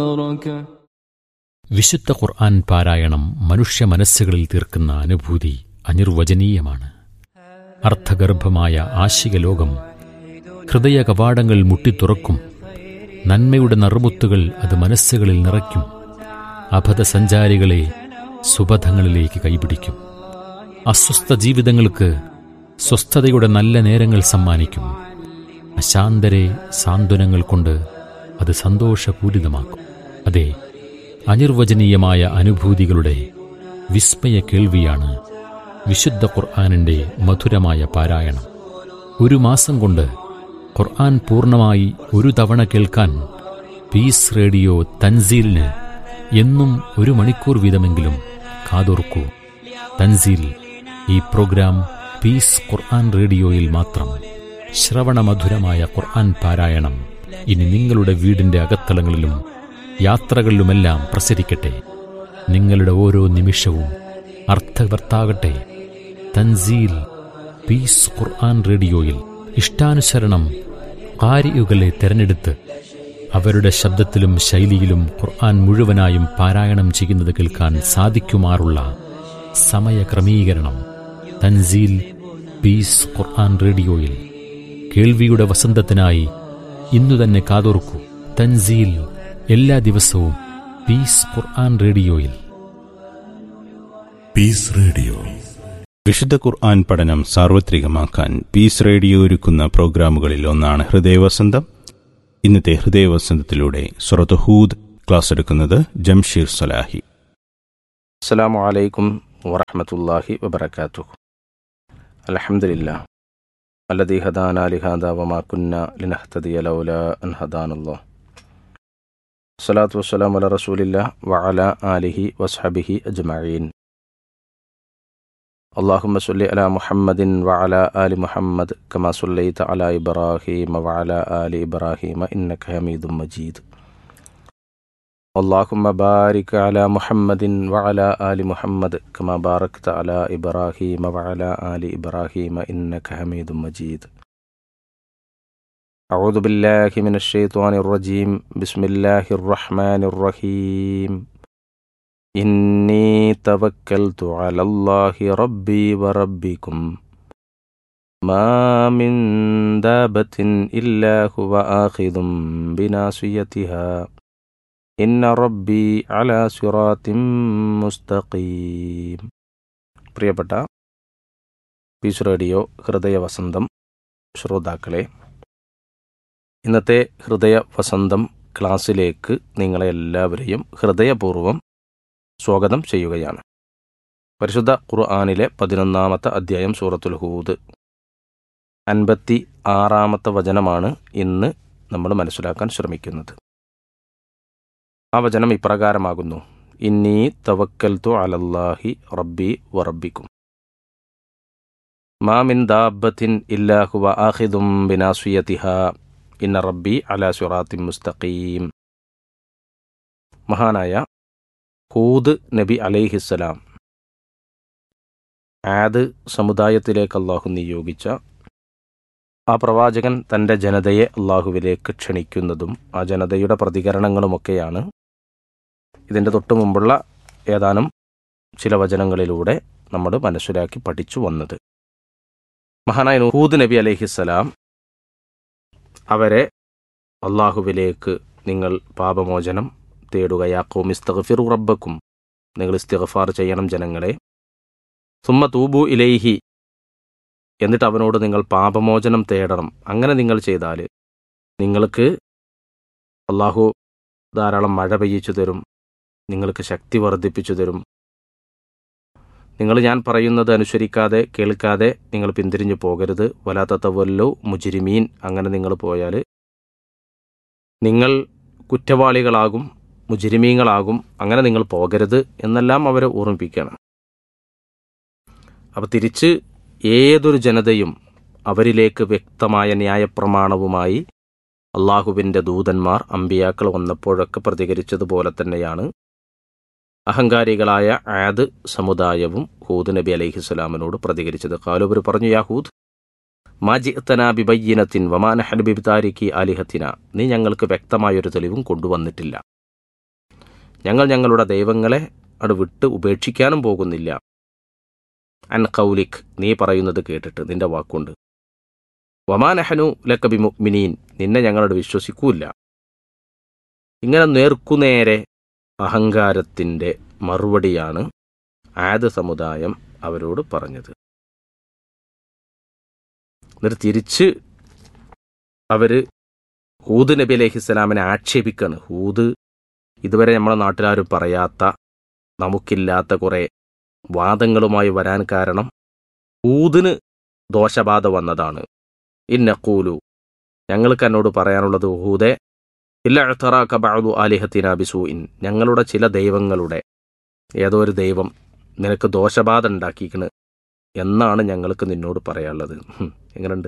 വിശുദ്ധ ഖുർആൻ പാരായണം മനുഷ്യ മനസ്സുകളിൽ തീർക്കുന്ന അനുഭൂതി അനിർവചനീയമാണ് അർത്ഥഗർഭമായ ആശിക ലോകം ഹൃദയ കവാടങ്ങൾ മുട്ടിത്തുറക്കും നന്മയുടെ നറുമുത്തുകൾ അത് മനസ്സുകളിൽ നിറയ്ക്കും അബദ്ധസഞ്ചാരികളെ സുബധങ്ങളിലേക്ക് കൈപിടിക്കും അസ്വസ്ഥ ജീവിതങ്ങൾക്ക് സ്വസ്ഥതയുടെ നല്ല നേരങ്ങൾ സമ്മാനിക്കും അശാന്തരെ സാന്ത്വനങ്ങൾ കൊണ്ട് അത് സന്തോഷപൂരിതമാക്കും അതെ അനിർവചനീയമായ അനുഭൂതികളുടെ വിസ്മയ കേൾവിയാണ് വിശുദ്ധ ഖുർആാനിൻ്റെ മധുരമായ പാരായണം ഒരു മാസം കൊണ്ട് ഖുർആൻ പൂർണ്ണമായി ഒരു തവണ കേൾക്കാൻ പീസ് റേഡിയോ തൻസീലിന് എന്നും ഒരു മണിക്കൂർ വീതമെങ്കിലും കാതോർക്കൂ തൻസീൽ ഈ പ്രോഗ്രാം പീസ് ഖുർആൻ റേഡിയോയിൽ മാത്രം ശ്രവണമധുരമായ ഖുർആൻ പാരായണം ഇനി നിങ്ങളുടെ വീടിന്റെ അകത്തളങ്ങളിലും യാത്രകളിലുമെല്ലാം പ്രസരിക്കട്ടെ നിങ്ങളുടെ ഓരോ നിമിഷവും അർത്ഥവർത്താകട്ടെ തൻസീൽ പീസ് ഖുർആൻ റേഡിയോയിൽ ഇഷ്ടാനുസരണം കാരിയുകളെ തെരഞ്ഞെടുത്ത് അവരുടെ ശബ്ദത്തിലും ശൈലിയിലും ഖുർആൻ മുഴുവനായും പാരായണം ചെയ്യുന്നത് കേൾക്കാൻ സാധിക്കുമാറുള്ള സമയക്രമീകരണം തൻസീൽ പീസ് ഖുർആൻ റേഡിയോയിൽ കേൾവിയുടെ വസന്തത്തിനായി ഇന്നു തന്നെ കാതോർക്കൂ തൻസീൽ എല്ലാ ദിവസവും പീസ് ഖുർആൻ റേഡിയോയിൽ പീസ് റേഡിയോ വിശുദ്ധ ഖുർആൻ പഠനം സാർവത്രികമാക്കാൻ പീസ് റേഡിയോ ഒരുക്കുന്ന പ്രോഗ്രാമുകളിൽ ഒന്നാണ് ഹൃദയവസന്തം ഇന്നത്തെ ഹൃദയവസന്തത്തിലൂടെ സുറത്തുഹൂദ് ക്ലാസ് എടുക്കുന്നത് ജംഷീർ സലാഹി അസ്സാം വലൈക്കും വറഹമത്തല്ലാഹി വബർക്കാത്തു അലഹമില്ല അല്ലദീ ഹദാന ലിഹാദ വമാ കുന്ന ലിനഹ്തദിയ ലൗല അൻ ഹദാനല്ലോ സ്വലാത്തു വസ്സലാം അല റസൂലില്ല വഅല ആലിഹി വസ്ഹബിഹി അജ്മഈൻ اللهم صل على محمد وعلى آل محمد كما صليت على إبراهيم وعلى آل إبراهيم إنك حميد مجيد اللهم بارك على محمد وعلى آل محمد كما باركت على إبراهيم وعلى آل إبراهيم إنك حميد مجيد أعوذ بالله من الشيطان الرجيم بسم الله الرحمن الرحيم إني توكلت على الله ربي وربكم ما من دابة إلا هو آخذ بناصيتها ഇന്ന റബ്ബി അല സിറാത്തിം മുസ്തഖീം പ്രിയപ്പെട്ട പീസ് റേഡിയോ ഹൃദയ വസന്തം ശ്രോതാക്കളെ ഇന്നത്തെ ഹൃദയ വസന്തം ക്ലാസ്സിലേക്ക് നിങ്ങളെ എല്ലാവരെയും ഹൃദയപൂർവ്വം സ്വാഗതം ചെയ്യുകയാണ് പരിശുദ്ധ ഖുർആാനിലെ പതിനൊന്നാമത്തെ അധ്യായം സൂറത്തുൽ ഹൂദ് അൻപത്തി ആറാമത്തെ വചനമാണ് ഇന്ന് നമ്മൾ മനസ്സിലാക്കാൻ ശ്രമിക്കുന്നത് ആ വചനം ഇപ്രകാരമാകുന്നു ഇന്നി തവക്കൽത്തു അലല്ലാഹി റബ്ബി വറബിക്കും മാമിൻ ദാബത്തിൻ ഇല്ലാഹുവ ആഹിദും ബിനാസുയതിഹ ഇന്ന റബ്ബി അലാ സുറാത്തിൻ മുസ്തഖീം മഹാനായ ഹൂദ് നബി അലൈഹിസ്സലാം ആദ് സമുദായത്തിലേക്ക് അള്ളാഹു നിയോഗിച്ച ആ പ്രവാചകൻ തൻ്റെ ജനതയെ അള്ളാഹുവിലേക്ക് ക്ഷണിക്കുന്നതും ആ ജനതയുടെ പ്രതികരണങ്ങളുമൊക്കെയാണ് ഇതിൻ്റെ തൊട്ടു മുമ്പുള്ള ഏതാനും ചില വചനങ്ങളിലൂടെ നമ്മൾ മനസ്സിലാക്കി പഠിച്ചു വന്നത് മഹാനായ നൂഹൂദ് നബി അലഹിസ്സലാം അവരെ അള്ളാഹുവിലേക്ക് നിങ്ങൾ പാപമോചനം തേടുകയാക്കും ഇസ്തഗഫിറു റബ്ബക്കും നിങ്ങൾ ഇസ്തിഗഫാർ ചെയ്യണം ജനങ്ങളെ സുമ്മ തൂബു ഇലൈഹി എന്നിട്ട് അവനോട് നിങ്ങൾ പാപമോചനം തേടണം അങ്ങനെ നിങ്ങൾ ചെയ്താൽ നിങ്ങൾക്ക് അള്ളാഹു ധാരാളം മഴ പെയ്യിച്ചു തരും നിങ്ങൾക്ക് ശക്തി വർദ്ധിപ്പിച്ചു തരും നിങ്ങൾ ഞാൻ പറയുന്നത് അനുസരിക്കാതെ കേൾക്കാതെ നിങ്ങൾ പിന്തിരിഞ്ഞു പോകരുത് വലാത്ത തവല്ലോ മുജിരിമീൻ അങ്ങനെ നിങ്ങൾ പോയാൽ നിങ്ങൾ കുറ്റവാളികളാകും മുജിരിമീങ്ങളാകും അങ്ങനെ നിങ്ങൾ പോകരുത് എന്നെല്ലാം അവരെ ഓർമ്മിപ്പിക്കണം അപ്പോൾ തിരിച്ച് ഏതൊരു ജനതയും അവരിലേക്ക് വ്യക്തമായ ന്യായപ്രമാണവുമായി അള്ളാഹുവിൻ്റെ ദൂതന്മാർ അമ്പിയാക്കൾ വന്നപ്പോഴൊക്കെ പ്രതികരിച്ചതുപോലെ തന്നെയാണ് അഹങ്കാരികളായ ആദ് സമുദായവും ഹൂദ് നബി അലൈഹിസ്സലാമിനോട് പ്രതികരിച്ചത് കാലുബർ പറഞ്ഞു യാ ഹൂദ് മാജിത്തന ബിബയ്യനത്തിൻ വമാനഹൻ ബിബിതാരിക്കി അലിഹത്തിന നീ ഞങ്ങൾക്ക് വ്യക്തമായൊരു തെളിവും കൊണ്ടുവന്നിട്ടില്ല ഞങ്ങൾ ഞങ്ങളുടെ ദൈവങ്ങളെ അവിടെ വിട്ട് ഉപേക്ഷിക്കാനും പോകുന്നില്ല അൻ കൗലിക് നീ പറയുന്നത് കേട്ടിട്ട് നിന്റെ വാക്കുകൊണ്ട് വമാനഹനു ലക്കബി മുഅ്മിനീൻ നിന്നെ ഞങ്ങളോട് വിശ്വസിക്കൂല്ല ഇങ്ങനെ നേർക്കുനേരെ അഹങ്കാരത്തിൻ്റെ മറുപടിയാണ് ആദ് സമുദായം അവരോട് പറഞ്ഞത് എന്നിട്ട് തിരിച്ച് അവർ ഹൂദ് നബി അലഹിസ്സലാമിനെ ആക്ഷേപിക്കാണ് ഹൂദ് ഇതുവരെ നമ്മളെ നാട്ടിലാരും പറയാത്ത നമുക്കില്ലാത്ത കുറേ വാദങ്ങളുമായി വരാൻ കാരണം ഹൂദിന് ദോഷബാധ വന്നതാണ് ഇന്നക്കൂലു ഞങ്ങൾക്ക് എന്നോട് പറയാനുള്ളത് ഹൂദെ ഇല്ല അഴ്ത്തറാക്ക ബഅദു ആലിഹത്തിന ബിസൂഇൻ ഞങ്ങളുടെ ചില ദൈവങ്ങളുടെ ഏതോ ഒരു ദൈവം നിനക്ക് ദോഷബാധ ഉണ്ടാക്കിക്കണ് എന്നാണ് ഞങ്ങൾക്ക് നിന്നോട് പറയാനുള്ളത് ഹും, എങ്ങനുണ്ട്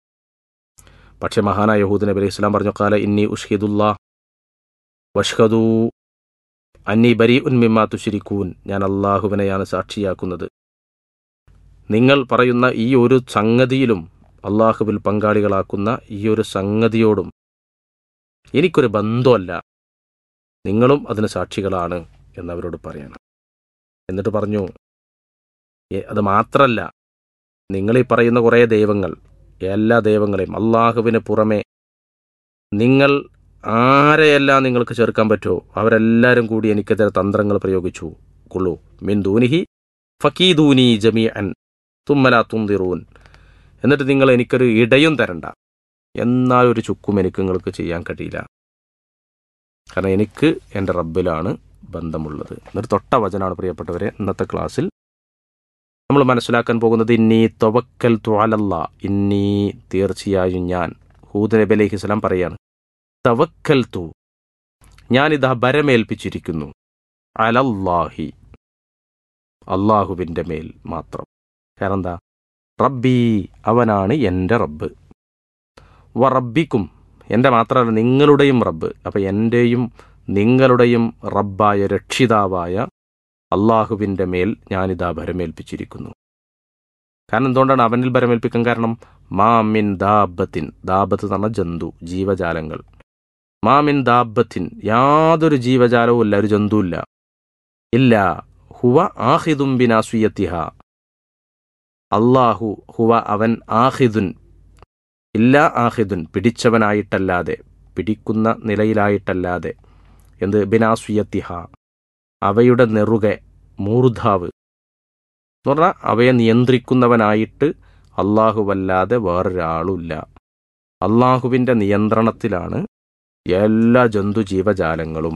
പക്ഷെ മഹാനായ യഹൂദ് നബി അലൈഹി ഇസ്ലാം പറഞ്ഞു കാല ഇന്നി ഉഷ്ഹിദുല്ലാ വഷ്ഹദൂ അന്നി ബരി ഉൻമിമാ തുശിരിക്കൂൻ ഞാൻ അള്ളാഹുവിനെയാണ് സാക്ഷിയാക്കുന്നത് നിങ്ങൾ പറയുന്ന ഈ ഒരു സംഗതിയിലും അള്ളാഹുവിൽ പങ്കാളികളാക്കുന്ന ഈ ഒരു സംഗതിയോടും എനിക്കൊരു ബന്ധമല്ല നിങ്ങളും അതിന് സാക്ഷികളാണ് എന്നവരോട് പറയണം എന്നിട്ട് പറഞ്ഞു "ഏ, അത് മാത്രല്ല നിങ്ങൾ ഈ പറയുന്ന കുറേ ദൈവങ്ങൾ എല്ലാ ദൈവങ്ങളെയും അള്ളാഹുവിന് പുറമെ നിങ്ങൾ ആരെയെല്ലാം നിങ്ങൾക്ക് ചേർക്കാൻ പറ്റുമോ അവരെല്ലാവരും കൂടി എനിക്കെതിരെ തന്ത്രങ്ങൾ പ്രയോഗിച്ചു കൊള്ളൂ മിൻ ദൂനിഹി ഫക്കീദൂനി ജമീ അൻ തുമ്മല തുന്തിറൂൻ എന്നിട്ട് നിങ്ങൾ എനിക്കൊരു ഇടയും തരണ്ട എന്നാൽ ഒരു ചുക്കും എനിക്ക് നിങ്ങൾക്ക് ചെയ്യാൻ കഴിയില്ല കാരണം എനിക്ക് എൻ്റെ റബ്ബിലാണ് ബന്ധമുള്ളത് എന്നിട്ട് തൊട്ട വചനാണ് പ്രിയപ്പെട്ടവരെ ഇന്നത്തെ ക്ലാസ്സിൽ നമ്മൾ മനസ്സിലാക്കാൻ പോകുന്നത് ഇന്നീ തൊവക്കൽ ത്വാലല്ല ഇന്നീ തീർച്ചയായും ഞാൻ ഹൂദ് നബി അലൈഹി സ്വലാം പറയാണ് തവക്കൽ തു ഞാനിതാ ഭരമേൽപ്പിച്ചിരിക്കുന്നു അലല്ലാഹി അള്ളാഹുവിൻ്റെ മേൽ മാത്രം കാരണം എന്താ റബ്ബി അവനാണ് എൻ്റെ റബ്ബ് വ റബ്ബിക്കും എൻ്റെ മാത്രമല്ല നിങ്ങളുടെയും റബ്ബ് അപ്പം എൻ്റെയും നിങ്ങളുടെയും റബ്ബായ രക്ഷിതാവായ അള്ളാഹുവിൻ്റെ മേൽ ഞാനിതാ ഭരമേൽപ്പിച്ചിരിക്കുന്നു കാരണം എന്തുകൊണ്ടാണ് അവനിൽ ഭരമേൽപ്പിക്കാൻ കാരണം മാമിൻ ദാബത്തിൻ ദാബത്ത് എന്ന് പറഞ്ഞ ജന്തു ജീവജാലങ്ങൾ മാമിൻ ദാബത്തിൻ യാതൊരു ജീവജാലവും ഇല്ല ഒരു ജന്തുവില്ല ഇല്ല ഹുവ ആഹിദും ബിനാസുയത്തിഹ അള്ളാഹു ഹുവ അവൻ ആഹിദുൻ ഇല്ല ആഹിദുൻ പിടിച്ചവനായിട്ടല്ലാതെ പിടിക്കുന്ന നിലയിലായിട്ടല്ലാതെ എന്ത് ബിനാസുയത്തിഹ അവയുടെ നെറുകെ മൂർധാവ് എന്ന് പറഞ്ഞാൽ അവയെ നിയന്ത്രിക്കുന്നവനായിട്ട് അള്ളാഹുവല്ലാതെ വേറൊരാളുമില്ല അള്ളാഹുവിൻ്റെ നിയന്ത്രണത്തിലാണ് എല്ലാ ജന്തുജീവജാലങ്ങളും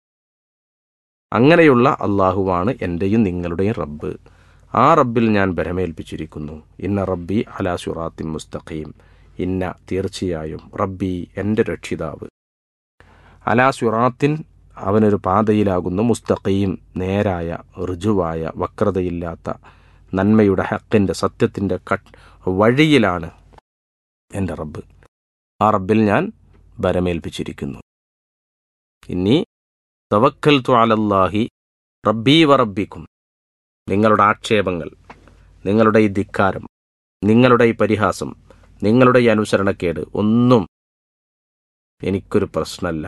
അങ്ങനെയുള്ള അള്ളാഹുവാണ് എൻ്റെയും നിങ്ങളുടെയും റബ്ബ് ആ റബ്ബിൽ ഞാൻ ബരമേൽപ്പിച്ചിരിക്കുന്നു ഇന്ന റബ്ബി അലാ സുറാത്തി മുസ്തഖീം ഇന്ന തീർച്ചയായും റബ്ബി എൻ്റെ രക്ഷിതാവ് അലാ സുറാത്തിൻ അവനൊരു പാതയിലാകുന്നു മുസ്തഖീം നേരായ ഋജുവായ വക്രതയില്ലാത്ത നന്മയുടെ ഹക്കിൻ്റെ സത്യത്തിൻ്റെ കട്ട് വഴിയിലാണ് എൻ്റെ റബ്ബ് ആ റബ്ബിൽ ഞാൻ ബരമേൽപ്പിച്ചിരിക്കുന്നു ഇനി തവക്കൽ അലല്ലാഹി റബ്ബി വ റബ്ബിക്കും നിങ്ങളുടെ ആക്ഷേപങ്ങൾ നിങ്ങളുടെ ഈ ധിക്കാരം നിങ്ങളുടെ ഈ പരിഹാസം നിങ്ങളുടെ ഈ അനുസരണക്കേട് ഒന്നും എനിക്കൊരു പ്രശ്നമല്ല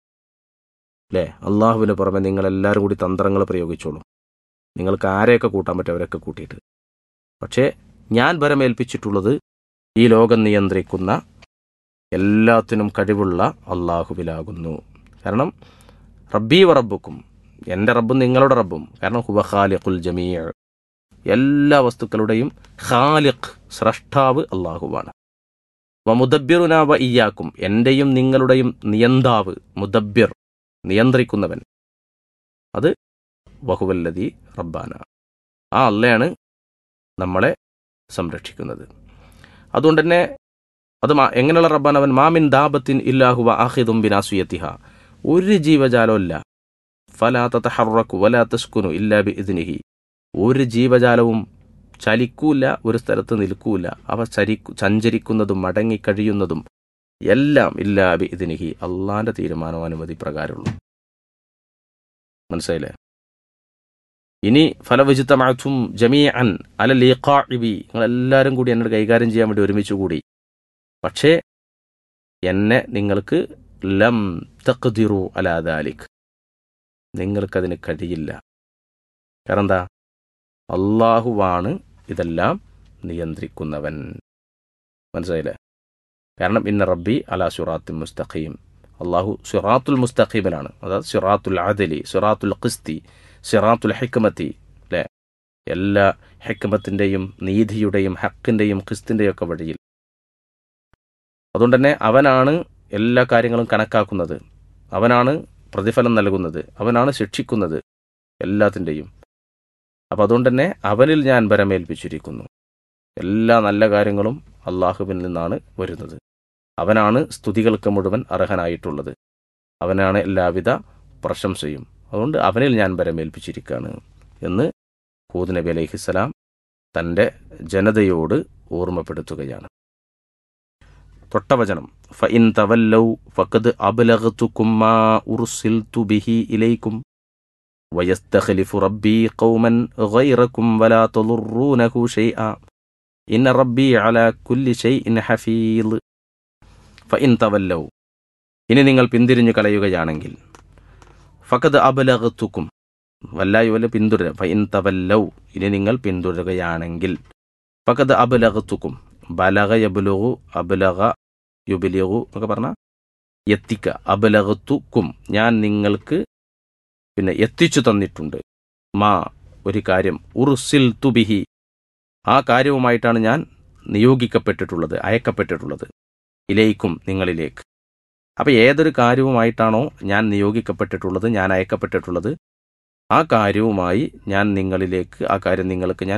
അല്ലേ അള്ളാഹുവിന് പുറമെ നിങ്ങളെല്ലാവരും കൂടി തന്ത്രങ്ങൾ പ്രയോഗിച്ചോളും നിങ്ങൾക്ക് ആരെയൊക്കെ കൂട്ടാൻ പറ്റും അവരൊക്കെ കൂട്ടിയിട്ട് പക്ഷേ ഞാൻ ഭരമേൽപ്പിച്ചിട്ടുള്ളത് ഈ ലോകം നിയന്ത്രിക്കുന്ന എല്ലാത്തിനും കഴിവുള്ള അള്ളാഹുവിലാകുന്നു കാരണം റബ്ബി വ റബ്ബുക്കും എൻ്റെ റബ്ബും നിങ്ങളുടെ റബ്ബും കാരണം ഹുവ ഖാലിഖുൽ ജമീഅ എല്ലാ വസ്തുക്കളുടെയും ഖാലിഖ് സ്രഷ്ടാവ് അള്ളാഹുവാണ് വ മുദബ്ബിറുന വ ഇയ്യാക്കും എൻ്റെയും നിങ്ങളുടെയും നിയന്താവ് മുദബ്ബിർ നിയന്ത്രിക്കുന്നവൻ അത് വഹുവല്ലതി റബ്ബാന ആ അല്ലയാണ് നമ്മളെ സംരക്ഷിക്കുന്നത് അതുകൊണ്ട് തന്നെ അത് മാ- എങ്ങനെയുള്ള റബ്ബാൻ അവൻ മാമിൻ ദാബത്തിൻ ഇല്ലാഹുവ ആഹിദും ബിനാസുയത്തിഹ ഒരു ജീവജാലമില്ല ഫലാ തതഹറക്കു വലാ തസ്കുനു ഇല്ലാ ബി ഇതിനിഹി ഒരു ജീവജാലവും ചലിക്കൂല ഒരു സ്ഥലത്ത് നിൽക്കൂല അവ ചരിക്കു സഞ്ചരിക്കുന്നതും മടങ്ങിക്കഴിയുന്നതും എല്ലാം ഇല്ലാ ബി ഇതിനിഹി അള്ളാന്റെ തീരുമാനം അനുമതി പ്രകാരമുള്ളൂ മനസ്സിലായില്ലേ ഇനി ഫലവിജിത്തമാച്ചും ജമീ അൻ അല ലീഖാഇബി നിങ്ങളെല്ലാവരും കൂടി എന്നോട് കൈകാര്യം ചെയ്യാൻ വേണ്ടി ഒരുമിച്ച് കൂടി പക്ഷേ എന്നെ നിങ്ങൾക്ക് ലം തഖ്ദിറു അലാ ദാലിക് നിങ്ങൾക്കതിന് കഴിയില്ല കാരണം എന്താ അള്ളാഹുവാണ് ഇതെല്ലാം നിയന്ത്രിക്കുന്നവൻ മനസ്സിലായില്ലേ കാരണം ഇന്ന റബ്ബി അല സുറാത്തുൽ മുസ്തഖീം അള്ളാഹു സുറാത്തുൽ മുസ്തഖീമിലാണ് അതായത് സുറാത്തുൽ ആദലി സുറാത്തുൽ ഖിസ്തി സിറാത്തുൽ ഹിക്മത്തി അല്ലേ എല്ലാ ഹിക്മത്തിൻ്റെയും നീതിയുടെയും ഹക്കിൻ്റെയും ഖിസ്തിൻ്റെയും ഒക്കെ വഴിയിൽ അതുകൊണ്ട് തന്നെ അവനാണ് എല്ലാ കാര്യങ്ങളും കണക്കാക്കുന്നത് അവനാണ് പ്രതിഫലം നൽകുന്നത് അവനാണ് ശിക്ഷിക്കുന്നത് എല്ലാത്തിൻ്റെയും അപ്പം അതുകൊണ്ട് തന്നെ അവനിൽ ഞാൻ ബരമേൽപ്പിച്ചിരിക്കുന്നു എല്ലാ നല്ല കാര്യങ്ങളും അള്ളാഹുവിൽ നിന്നാണ് വരുന്നത് അവനാണ് സ്തുതികൾക്ക് മുഴുവൻ അർഹനായിട്ടുള്ളത് അവനാണ് എല്ലാവിധ പ്രശംസയും അതുകൊണ്ട് അവനിൽ ഞാൻ ബരമേൽപ്പിച്ചിരിക്കുകയാണ് എന്ന് ഹൂദ് നബി അലൈഹിസ്സലാം തൻ്റെ ജനതയോട് ഓർമ്മപ്പെടുത്തുകയാണ് തൊട്ടവചനം ഫഇൻ തവല്ലൗ ഫഖദ് അബ്ലഗ്തുക്കും മാ ഉർസിൽതു ബിഹി ഇലൈക്കും വയസ്തഖ്ലിഫു റബ്ബി ഖൗമൻ ഗൈറക്കും വലാ തളുറൂനഹു ഷൈആ ഇന്ന റബ്ബി അലാ കുല്ലി ഷൈഇൻ ഹഫീൽ ഫഇൻ തവല്ലൗ ഇനി നിങ്ങൾ പിന്തിരിഞ്ഞു കളയുകയാണെങ്കിൽ ഫഖദ് അബ്ലഗ്തുക്കും വല്ലായി വല്ല പിന്തുടര ഫഇൻ തവല്ലൗ ഇനി നിങ്ങൾ പിന്തുടരുകയാണെങ്കിൽ ഫഖദ് അബ്ലഗ്തുക്കും ബലഗ യബ്ലുഗു അബ്ലഗ യുബിലിഗു എന്നൊക്കെ പറഞ്ഞാൽ എത്തിക്ക അബലകത്തുക്കും ഞാൻ നിങ്ങൾക്ക് പിന്നെ എത്തിച്ചു തന്നിട്ടുണ്ട് മാ ഒരു കാര്യം ഉർസിൽ തുബിഹി ആ കാര്യവുമായിട്ടാണ് ഞാൻ നിയോഗിക്കപ്പെട്ടിട്ടുള്ളത് അയക്കപ്പെട്ടിട്ടുള്ളത് ഇലേക്കും നിങ്ങളിലേക്ക് അപ്പം ഏതൊരു കാര്യവുമായിട്ടാണോ ഞാൻ നിയോഗിക്കപ്പെട്ടിട്ടുള്ളത് ഞാൻ അയക്കപ്പെട്ടിട്ടുള്ളത് ആ കാര്യവുമായി ഞാൻ നിങ്ങളിലേക്ക് ആ കാര്യം നിങ്ങൾക്ക് ഞാൻ